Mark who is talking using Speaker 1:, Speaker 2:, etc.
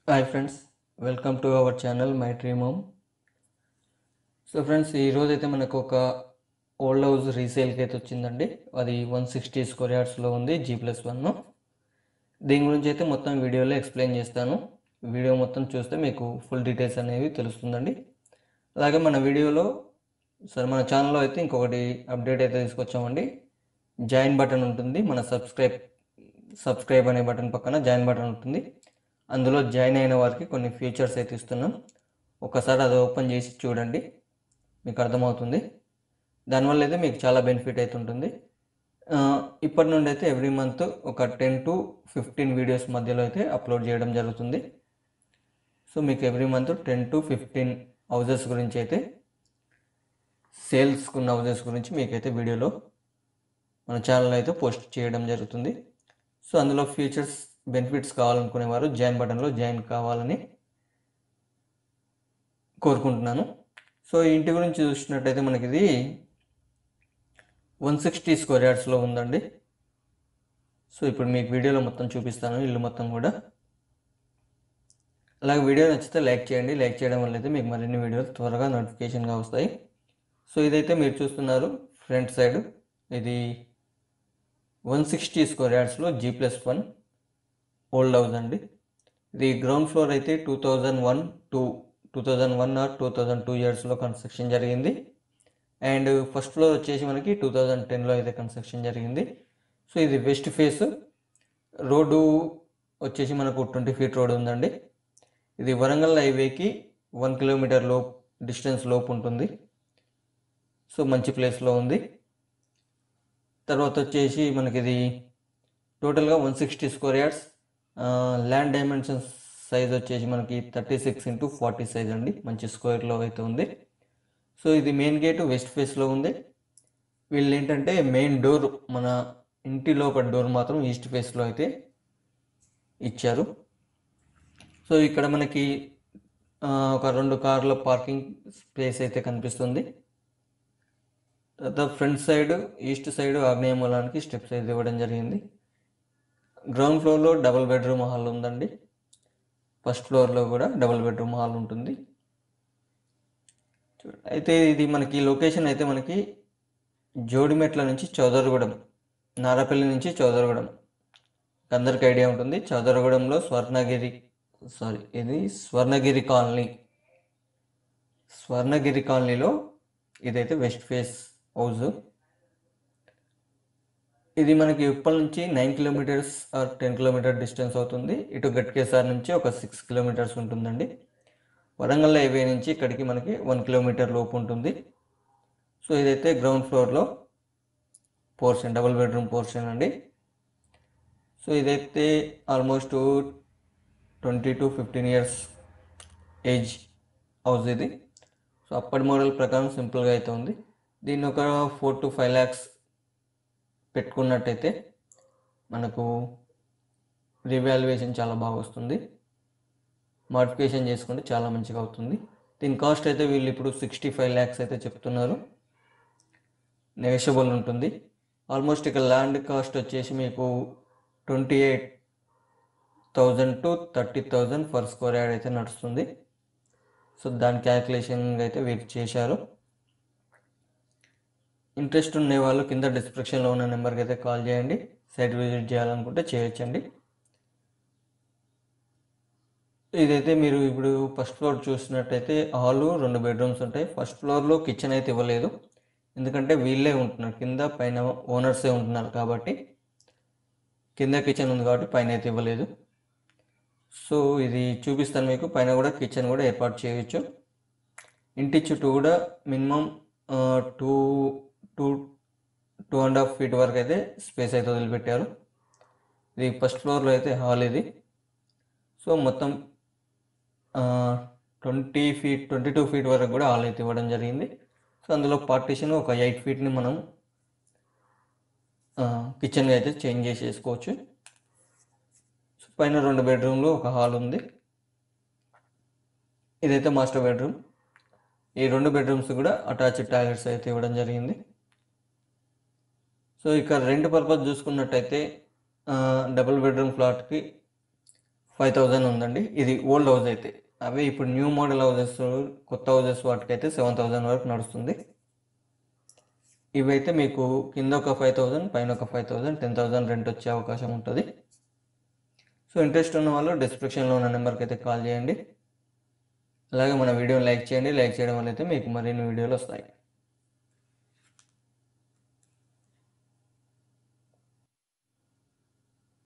Speaker 1: hi friends welcome to our channel my dream home so friends ఈరోజు అయితే మనకు ఒక ఓల్డ్ హౌస్ రీసేల్కి అయితే వచ్చిందండి అది వన్ సిక్స్టీ స్క్వేర్ యార్డ్స్లో ఉంది జీ ప్లస్ వన్ దీని గురించి అయితే మొత్తం వీడియోలో ఎక్స్ప్లెయిన్ చేస్తాను వీడియో మొత్తం చూస్తే మీకు ఫుల్ డీటెయిల్స్ అనేవి తెలుస్తుందండి అలాగే మన వీడియోలో సరే మన ఛానల్లో అయితే ఇంకొకటి అప్డేట్ అయితే తీసుకొచ్చామండి జాయిన్ బటన్ ఉంటుంది మన సబ్స్క్రైబ్ సబ్స్క్రైబ్ అనే బటన్ పక్కన జాయిన్ బటన్ ఉంటుంది అందులో జాయిన్ అయిన వారికి కొన్ని ఫీచర్స్ అయితే ఇస్తున్నాం ఒకసారి అది ఓపెన్ చేసి చూడండి మీకు అర్థమవుతుంది దానివల్ల అయితే మీకు చాలా బెనిఫిట్ అయితే ఉంటుంది ఆ, ఇప్పటి నుండి అయితే ఎవ్రీ మంత్ ఒక టెన్ టు ఫిఫ్టీన్ వీడియోస్ మధ్యలో అయితే అప్లోడ్ చేయడం జరుగుతుంది సో మీకు every month ten to fifteen houses గురించి అయితే సేల్స్ ఉన్న హౌజెస్ గురించి మీకైతే వీడియోలో మన ఛానల్ అయితే పోస్ట్ చేయడం జరుగుతుంది సో అందులో ఫీచర్స్ బెనిఫిట్స్ కావాలనుకునే వారు జాయిన్ బటన్లో జాయిన్ కావాలని కోరుకుంటున్నాను సో ఈ ఇంటి గురించి చూసినట్టయితే మనకి ఇది వన్ సిక్స్టీ స్క్వేర్ యార్డ్స్లో ఉందండి సో ఇప్పుడు మీకు వీడియోలో మొత్తం చూపిస్తాను ఇల్లు మొత్తం కూడా అలాగే వీడియో నచ్చితే లైక్ చేయండి లైక్ చేయడం వల్ల అయితే మీకు మరిన్ని వీడియోలు త్వరగా నోటిఫికేషన్గా వస్తాయి సో ఇదైతే మీరు చూస్తున్నారు ఫ్రంట్ సైడ్ ఇది వన్ సిక్స్టీ స్క్వేర్ యార్డ్స్లో G plus one old house అండి ఇది గ్రౌండ్ ఫ్లోర్ అయితే two thousand one two two thousand one or two thousand two ఇయర్స్లో కన్స్ట్రక్షన్ జరిగింది అండ్ ఫస్ట్ ఫ్లోర్ వచ్చేసి మనకి టూ థౌజండ్ టెన్లో అయితే కన్స్ట్రక్షన్ జరిగింది సో ఇది వెస్ట్ ఫేస్ రోడ్డు వచ్చేసి మనకు ట్వంటీ ఫీట్ రోడ్ ఉందండి ఇది వరంగల్ హైవేకి వన్ కిలోమీటర్ లోపు డిస్టెన్స్ లోపు ఉంటుంది సో మంచి ప్లేస్లో ఉంది తర్వాత వచ్చేసి మనకి ఇది టోటల్గా one sixty square yards land dimensions size వచ్చేసి మనకి thirty six into forty size అండి మంచి స్క్వేర్లో అయితే ఉంది సో ఇది మెయిన్ గేట్ వెస్ట్ ఫేస్లో ఉంది వీళ్ళు ఏంటంటే మెయిన్ డోర్ మన ఇంటి లోపల డోర్ మాత్రం ఈస్ట్ ఫేస్లో అయితే ఇచ్చారు సో ఇక్కడ మనకి ఆ, ఒక రెండు కార్ల పార్కింగ్ స్పేస్ అయితే కనిపిస్తుంది తర్వాత ఫ్రంట్ సైడ్ ఈస్ట్ సైడ్ ఆగ్నేయ మూలానికి స్టెప్స్ అయితే ఇవ్వడం జరిగింది గ్రౌండ్ ఫ్లోర్లో డబుల్ బెడ్రూమ్ హాల్ ఉందండి ఫస్ట్ ఫ్లోర్లో కూడా డబుల్ బెడ్రూమ్ హాల్ ఉంటుంది చూడ- అయితే ఇది మనకి లొకేషన్ అయితే మనకి జోడిమెట్ల నుంచి చౌదరగూడెం నారపల్లి నుంచి చౌదరగూడెం అందరికి ఐడియా ఉంటుంది చౌదరగూడెంలో స్వర్ణగిరి సారీ ఇది స్వర్ణగిరి కాలనీ స్వర్ణగిరి కాలనీలో ఇదైతే వెస్ట్ ఫేస్ హౌస్ ఇది మనకి ఉప్పల్ నుంచి nine kilometres or ten kilometre distance అవుతుంది ఇటు గట్కేసార్ నుంచి ఒక సిక్స్ కిలోమీటర్స్ ఉంటుందండి వరంగల్ హైవే నుంచి ఇక్కడికి మనకి వన్ కిలోమీటర్ లోపు ఉంటుంది సో ఇదైతే గ్రౌండ్ ఫ్లోర్లో పోర్షన్ డబుల్ బెడ్రూమ్ పోర్షన్ అండి సో ఇదైతే almost twenty to fifteen years age house ఇది సో అప్పటి మోడల్ ప్రకారం సింపుల్గా అయితే ఉంది దీన్ని ఒక ఫోర్ టు ఫైవ్ ల్యాక్స్ పెట్టుకున్నట్టయితే మనకు రివాల్యుయేషన్ చాలా బాగా వస్తుంది మాడిఫికేషన్ చేసుకుంటే చాలా మంచిగా అవుతుంది దీని కాస్ట్ అయితే వీళ్ళు ఇప్పుడు సిక్స్టీ ఫైవ్ ల్యాక్స్ అయితే చెప్తున్నారు నెగోషియబుల్ ఉంటుంది ఆల్మోస్ట్ ఇక ల్యాండ్ కాస్ట్ వచ్చేసి మీకు twenty eight thousand to thirty thousand for square yard అయితే నడుస్తుంది సో దాని క్యాల్కులేషన్ అయితే వీరు చేశారు ఇంట్రెస్ట్ ఉండే వాళ్ళు కింద డిస్క్రిప్షన్లో ఉన్న నెంబర్కి అయితే కాల్ చేయండి సైట్ విజిట్ చేయాలనుకుంటే చేయొచ్చండి ఇదైతే మీరు ఇప్పుడు ఫస్ట్ ఫ్లోర్ చూసినట్టయితే హాలు రెండు బెడ్రూమ్స్ ఉంటాయి ఫస్ట్ ఫ్లోర్లో కిచెన్ అయితే ఇవ్వలేదు ఎందుకంటే వీళ్ళే ఉంటున్నారు కింద పైన ఓనర్సే ఉంటున్నారు కాబట్టి కింద కిచెన్ ఉంది కాబట్టి పైన అయితే ఇవ్వలేదు సో ఇది చూపిస్తాను మీకు పైన కూడా కిచెన్ కూడా ఏర్పాటు చేయొచ్చు ఇంటి చుట్టూ కూడా minimum two two two and half feet వరకు అయితే స్పేస్ అయితే వదిలిపెట్టారు ఇది ఫస్ట్ ఫ్లోర్లో అయితే హాల్ ఇది సో మొత్తం twenty feet twenty two feet వరకు కూడా హాల్ అయితే ఇవ్వడం జరిగింది సో అందులో పార్టీషన్ ఒక ఎయిట్ ఫీట్ని మనం కిచెన్గా అయితే చేంజ్ చేసేసుకోవచ్చు సో పైన రెండు బెడ్రూమ్లు ఒక హాల్ ఉంది ఇదైతే మాస్టర్ బెడ్రూమ్ ఈ రెండు బెడ్రూమ్స్ కూడా అటాచ్డ్ టాయిలెట్స్ అయితే ఇవ్వడం జరిగింది సో ఇక రెంట్ పర్పస్ చూసుకున్నట్టయితే డబుల్ బెడ్రూమ్ ఫ్లాట్కి ఫైవ్ థౌజండ్ ఉందండి ఇది ఓల్డ్ హౌస్ అయితే అవే ఇప్పుడు న్యూ మోడల్ హౌసెస్ కొత్త హౌసెస్ వాటికైతే సెవెన్ థౌజండ్ వరకు నడుస్తుంది ఇవైతే మీకు కింద ఒక ఫైవ్ థౌజండ్ పైన ఒక five thousand ten thousand rent వచ్చే అవకాశం ఉంటుంది సో ఇంట్రెస్ట్ ఉన్న వాళ్ళు డిస్క్రిప్షన్లో ఉన్న నెంబర్కి అయితే కాల్ చేయండి అలాగే మన వీడియోని లైక్ చేయండి లైక్ చేయడం వల్ల అయితే మీకు మరిన్ని వీడియోలు వస్తాయి